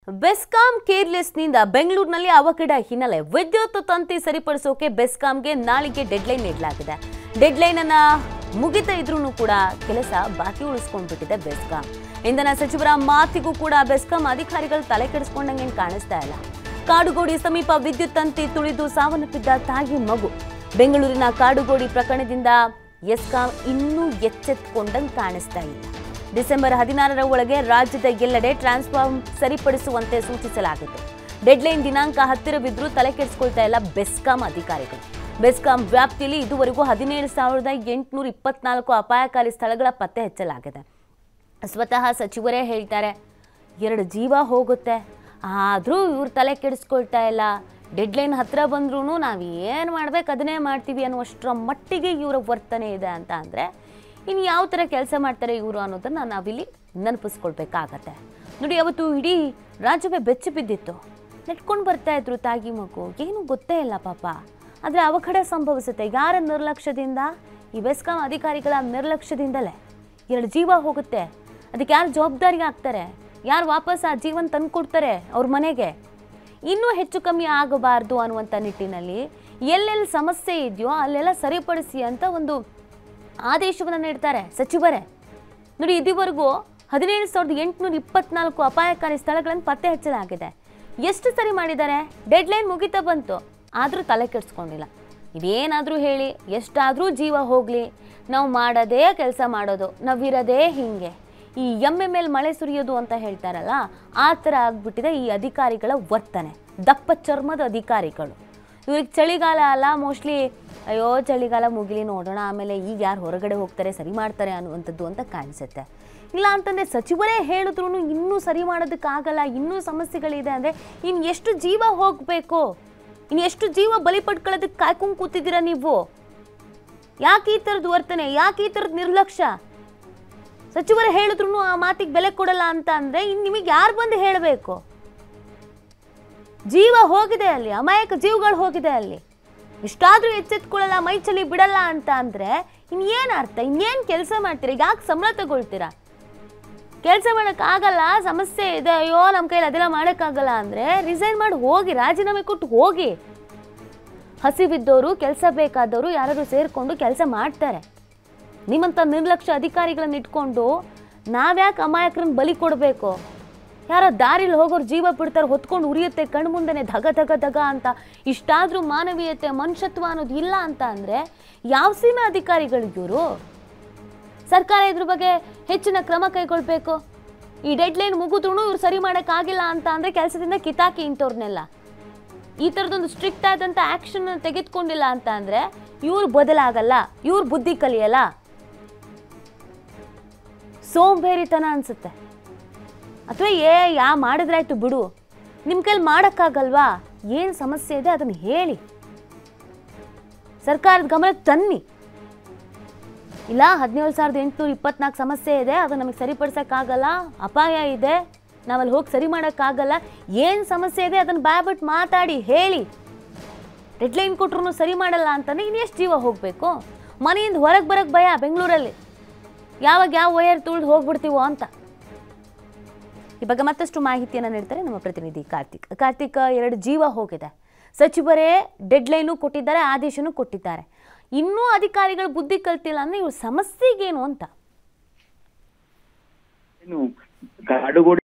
ಬೆಸ್ಕಾಂ ಕೇರ್ಲೆಸ್ನಿಂದ ಬೆಂಗಳೂರಿನಲ್ಲಿ ಅವಘಡ ಹಿನ್ನೆಲೆ ವಿದ್ಯುತ್ ತಂತಿ ಸರಿಪಡಿಸೋಕೆ ಬೆಸ್ಕಾಂಗೆ ನಾಳೆಗೆ ಡೆಡ್ಲೈನ್ ನೀಡಲಾಗಿದೆ ಡೆಡ್ಲೈನ್ ಅನ್ನ ಮುಗಿತಾ ಇದ್ರೂ ಕೂಡ ಕೆಲಸ ಬಾಕಿ ಉಳಿಸ್ಕೊಂಡ್ಬಿಟ್ಟಿದೆ ಬೆಸ್ಕಾಂ ಇಂಧನ ಸಚಿವರ ಮಾತಿಗೂ ಕೂಡ ಬೆಸ್ಕಾಂ ಅಧಿಕಾರಿಗಳು ತಲೆ ಕೆಡಿಸ್ಕೊಂಡಂಗೆ ಕಾಣಿಸ್ತಾ ಇಲ್ಲ ಕಾಡುಗೋಡಿ ಸಮೀಪ ವಿದ್ಯುತ್ ತಂತಿ ತುಳಿದು ಸಾವನ್ನಪ್ಪಿದ್ದ ತಾಯಿ ಮಗು ಬೆಂಗಳೂರಿನ ಕಾಡುಗೋಡಿ ಪ್ರಕರಣದಿಂದ ಎಸ್ಕಾಂ ಇನ್ನೂ ಎಚ್ಚೆತ್ತುಕೊಂಡಂಗೆ ಕಾಣಿಸ್ತಾ ಇಲ್ಲ ಡಿಸೆಂಬರ್ ಹದಿನಾರರ ಒಳಗೆ ರಾಜ್ಯದ ಎಲ್ಲೆಡೆ ಟ್ರಾನ್ಸ್ಫಾರ್ಮ್ ಸರಿಪಡಿಸುವಂತೆ ಸೂಚಿಸಲಾಗಿತ್ತು ಡೆಡ್ಲೈನ್ ದಿನಾಂಕ ಹತ್ತಿರವಿದ್ರೂ ತಲೆ ಕೆಡಿಸ್ಕೊಳ್ತಾ ಇಲ್ಲ ಬೆಸ್ಕಾಂ ಅಧಿಕಾರಿಗಳು ಬೆಸ್ಕಾಂ ವ್ಯಾಪ್ತಿಯಲ್ಲಿ ಇದುವರೆಗೂ ಹದಿನೇಳು ಸಾವಿರದ ಎಂಟುನೂರ ಇಪ್ಪತ್ನಾಲ್ಕು ಅಪಾಯಕಾರಿ ಸ್ಥಳಗಳ ಪತ್ತೆ ಹಚ್ಚಲಾಗಿದೆ ಸ್ವತಃ ಸಚಿವರೇ ಹೇಳ್ತಾರೆ ಎರಡು ಜೀವ ಹೋಗುತ್ತೆ ಆದರೂ ಇವ್ರು ತಲೆ ಕೆಡಿಸ್ಕೊಳ್ತಾ ಇಲ್ಲ ಡೆಡ್ಲೈನ್ ಹತ್ರ ಬಂದ್ರೂ ನಾವು ಏನು ಮಾಡ್ಬೇಕು ಅದನ್ನೇ ಮಾಡ್ತೀವಿ ಅನ್ನುವಷ್ಟರ ಮಟ್ಟಿಗೆ ಇವರ ವರ್ತನೆ ಇದೆ ಅಂತ ಅಂದರೆ ಇನ್ನು ಯಾವ ಥರ ಕೆಲಸ ಮಾಡ್ತಾರೆ ಇವರು ಅನ್ನೋದನ್ನು ನಾವಿಲ್ಲಿ ನೆನಪಿಸ್ಕೊಳ್ಬೇಕಾಗತ್ತೆ ನೋಡಿ ಅವತ್ತು ಇಡೀ ರಾಜ್ಯವೇ ಬೆಚ್ಚಿ ಬಿದ್ದಿತ್ತು ನೆಟ್ಕೊಂಡು ಬರ್ತಾ ಇದ್ರು ತಾಗಿ ಮಗು ಏನು ಗೊತ್ತೇ ಇಲ್ಲ ಪಾಪ ಆದರೆ ಅವಘಡ ಸಂಭವಿಸುತ್ತೆ ಯಾರ ನಿರ್ಲಕ್ಷ್ಯದಿಂದ ಈ ಬೆಸ್ಕಾಂ ಅಧಿಕಾರಿಗಳ ನಿರ್ಲಕ್ಷ್ಯದಿಂದಲೇ ಎರಡು ಜೀವ ಹೋಗುತ್ತೆ ಅದಕ್ಕೆ ಯಾರು ಜವಾಬ್ದಾರಿ ಆಗ್ತಾರೆ ಯಾರು ವಾಪಸ್ ಆ ಜೀವನ ತಂದ್ಕೊಡ್ತಾರೆ ಅವ್ರ ಮನೆಗೆ ಇನ್ನೂ ಹೆಚ್ಚು ಕಮ್ಮಿ ಆಗಬಾರ್ದು ಅನ್ನುವಂಥ ನಿಟ್ಟಿನಲ್ಲಿ ಎಲ್ಲೆಲ್ಲಿ ಸಮಸ್ಯೆ ಇದೆಯೋ ಅಲ್ಲೆಲ್ಲ ಸರಿಪಡಿಸಿ ಅಂತ ಒಂದು ಆದೇಶವನ್ನು ನೀಡ್ತಾರೆ ಸಚಿವರೇ ನೋಡಿ ಇದುವರೆಗೂ ಹದಿನೇಳು ಸಾವಿರದ ಎಂಟುನೂರ ಇಪ್ಪತ್ನಾಲ್ಕು ಅಪಾಯಕಾರಿ ಸ್ಥಳಗಳನ್ನು ಪತ್ತೆ ಹಚ್ಚಲಾಗಿದೆ ಎಷ್ಟು ಸರಿ ಮಾಡಿದ್ದಾರೆ ಡೆಡ್ಲೈನ್ ಮುಗಿತಾ ಬಂತು ಆದರೂ ತಲೆ ಕೆಡಿಸ್ಕೊಂಡಿಲ್ಲ ಇದೇನಾದರೂ ಹೇಳಿ ಎಷ್ಟಾದರೂ ಜೀವ ಹೋಗಲಿ ನಾವು ಮಾಡೋದೇ ಕೆಲಸ ಮಾಡೋದು ನಾವಿರೋದೇ ಹೀಗೆ ಈ ಎಮ್ಮೆ ಮೇಲೆ ಮಳೆ ಸುರಿಯೋದು ಅಂತ ಹೇಳ್ತಾರಲ್ಲ ಆ ಥರ ಆಗ್ಬಿಟ್ಟಿದೆ ಈ ಅಧಿಕಾರಿಗಳ ವರ್ತನೆ ದಪ್ಪ ಚರ್ಮದ ಅಧಿಕಾರಿಗಳು ಇವ್ರಿಗೆ ಚಳಿಗಾಲ ಅಲ್ಲ ಮೋಸ್ಟ್ಲಿ ಅಯ್ಯೋ ಚಳಿಗಾಲ ಮುಗಿಲಿ ನೋಡೋಣ ಆಮೇಲೆ ಈಗ ಯಾರು ಹೊರಗಡೆ ಹೋಗ್ತಾರೆ ಸರಿ ಮಾಡ್ತಾರೆ ಅನ್ನುವಂಥದ್ದು ಅಂತ ಕಾಣಿಸುತ್ತೆ ಇಲ್ಲ ಅಂತಂದರೆ ಸಚಿವರೇ ಹೇಳಿದ್ರು ಇನ್ನೂ ಸರಿ ಮಾಡೋದಕ್ಕಾಗಲ್ಲ ಇನ್ನೂ ಸಮಸ್ಯೆಗಳಿದೆ ಅಂದರೆ ಇನ್ನು ಎಷ್ಟು ಜೀವ ಹೋಗಬೇಕು ಇನ್ನು ಎಷ್ಟು ಜೀವ ಬಲಿ ಪಡ್ಕೊಳ್ಳೋದಕ್ಕೆ ಕಾಯ್ಕೊಂಡು ಕೂತಿದ್ದೀರಾ ನೀವು ಯಾಕೆ ಈ ಥರದ್ದು ವರ್ತನೆ ಯಾಕೆ ಈ ಥರದ್ದು ನಿರ್ಲಕ್ಷ್ಯ ಸಚಿವರು ಹೇಳಿದ್ರು ಆ ಮಾತಿಗೆ ಬೆಲೆ ಕೊಡಲ್ಲ ಅಂತ ಅಂದರೆ ಇನ್ನು ನಿಮಗೆ ಯಾರು ಬಂದು ಹೇಳಬೇಕು ಜೀವ ಹೋಗಿದೆ ಅಲ್ಲಿ ಅಮಾಯಕ ಜೀವಗಳು ಹೋಗಿದೆ ಅಲ್ಲಿ ಇಷ್ಟಾದ್ರೂ ಎಚ್ಚೆತ್ಕೊಳ್ಳಲ್ಲ ಮೈ ಚಳಿ ಬಿಡಲ್ಲ ಅಂತ ಅಂದ್ರೆ ಇನ್ನೇನು ಅರ್ಥ ಇನ್ನೇನು ಕೆಲಸ ಮಾಡ್ತೀರಾ ಯಾಕೆ ಸಂಬಳ ತಗೊಳ್ತೀರಾ ಕೆಲಸ ಆಗಲ್ಲ ಸಮಸ್ಯೆ ಇದೆ ಅಯ್ಯೋ ನಮ್ಮ ಕೈಲಿ ಅದೆಲ್ಲ ಮಾಡೋಕ್ಕಾಗಲ್ಲ ಅಂದರೆ ರಿಸೈನ್ ಮಾಡಿ ಹೋಗಿ ರಾಜೀನಾಮೆ ಕೊಟ್ಟು ಹೋಗಿ ಹಸಿವಿದ್ದವರು ಕೆಲಸ ಬೇಕಾದವರು ಯಾರಾದ್ರು ಸೇರಿಕೊಂಡು ಕೆಲಸ ಮಾಡ್ತಾರೆ ನಿಮ್ಮಂಥ ನಿರ್ಲಕ್ಷ್ಯ ಅಧಿಕಾರಿಗಳನ್ನ ಇಟ್ಕೊಂಡು ನಾವ್ಯಾಕೆ ಅಮಾಯಕರನ್ನ ಬಲಿ ಕೊಡಬೇಕು ಯಾರೋ ದಾರಿಲಿ ಹೋಗೋರು ಜೀವ ಬಿಡ್ತಾರೆ ಹೊತ್ಕೊಂಡು ಉರಿಯುತ್ತೆ ಕಣ್ಣು ಮುಂದೆನೆ ಧಗ ಧಗ ಧಗ ಅಂತ ಇಷ್ಟಾದರೂ ಮಾನವೀಯತೆ ಮನುಷ್ಯತ್ವ ಅನ್ನೋದು ಇಲ್ಲ ಅಂತ ಅಂದರೆ ಯಾವ ಸೀಮೆ ಅಧಿಕಾರಿಗಳು ಇವರು ಸರ್ಕಾರ ಇದ್ರ ಬಗ್ಗೆ ಹೆಚ್ಚಿನ ಕ್ರಮ ಕೈಗೊಳ್ಬೇಕು ಈ ಡೆಡ್ಲೈನ್ ಮುಗಿದ್ರೂ ಇವ್ರು ಸರಿ ಮಾಡೋಕ್ಕಾಗಿಲ್ಲ ಅಂತ ಅಂದರೆ ಕೆಲಸದಿಂದ ಕಿತಾಕಿ ಇಂಥವ್ರನ್ನೆಲ್ಲ ಈ ಥರದೊಂದು ಸ್ಟ್ರಿಕ್ಟ್ ಆದಂಥ ಆ್ಯಕ್ಷನ್ ತೆಗೆದುಕೊಂಡಿಲ್ಲ ಅಂತ ಅಂದರೆ ಇವ್ರು ಬದಲಾಗಲ್ಲ ಇವ್ರು ಬುದ್ಧಿ ಕಲಿಯಲ್ಲ ಸೋಂಬೇರಿತನ ಅನಿಸುತ್ತೆ ಅಥವಾ ಏ ಯಾ ಮಾಡಿದ್ರಾಯ್ತು ಬಿಡು ನಿಮ್ಮ ಕೈಲಿ ಮಾಡೋಕ್ಕಾಗಲ್ವಾ ಏನು ಸಮಸ್ಯೆ ಇದೆ ಅದನ್ನು ಹೇಳಿ ಸರ್ಕಾರದ ಗಮನಕ್ಕೆ ತನ್ನಿ ಇಲ್ಲ ಹದಿನೇಳು ಸಾವಿರದ ಎಂಟುನೂರ ಇಪ್ಪತ್ನಾಲ್ಕು ಸಮಸ್ಯೆ ಇದೆ ಅದು ನಮಗೆ ಸರಿಪಡಿಸೋಕ್ಕಾಗಲ್ಲ ಅಪಾಯ ಇದೆ ನಾವಲ್ಲಿ ಹೋಗಿ ಸರಿ ಮಾಡೋಕ್ಕಾಗಲ್ಲ ಏನು ಸಮಸ್ಯೆ ಇದೆ ಅದನ್ನು ಬಾಯ್ಬಿಟ್ಟು ಮಾತಾಡಿ ಹೇಳಿ ಡೆಡ್ಲೈನ್ ಕೊಟ್ರು ಸರಿ ಮಾಡಲ್ಲ ಅಂತಂದ್ರೆ ಇನ್ನು ಎಷ್ಟು ಜೀವ ಹೋಗಬೇಕು ಮನೆಯಿಂದ ಹೊರಗೆ ಬರೋಕ್ಕೆ ಭಯ ಬೆಂಗಳೂರಲ್ಲಿ ಯಾವಾಗ ಯಾವ ವಯರ್ ತುಳಿದು ಹೋಗ್ಬಿಡ್ತೀವೋ ಅಂತ ಈ ಬಗ್ಗೆ ಮತ್ತಷ್ಟು ಮಾಹಿತಿಯನ್ನು ನೀಡ್ತಾರೆ ನಮ್ಮ ಪ್ರತಿನಿಧಿ ಕಾರ್ತಿಕ್ ಕಾರ್ತಿಕ್ ಎರಡು ಜೀವ ಹೋಗಿದೆ ಸಚಿವರೇ ಡೆಡ್ಲೈನು ಕೊಟ್ಟಿದ್ದಾರೆ ಆದೇಶನೂ ಕೊಟ್ಟಿದ್ದಾರೆ ಇನ್ನೂ ಅಧಿಕಾರಿಗಳು ಬುದ್ಧಿ ಕಲ್ತಿಲ್ಲ ಅಂದ್ರೆ ಇವ್ರ ಸಮಸ್ಯೆಗೇನು ಅಂತ ಏನು ಕಾಡುಗೋಡಿ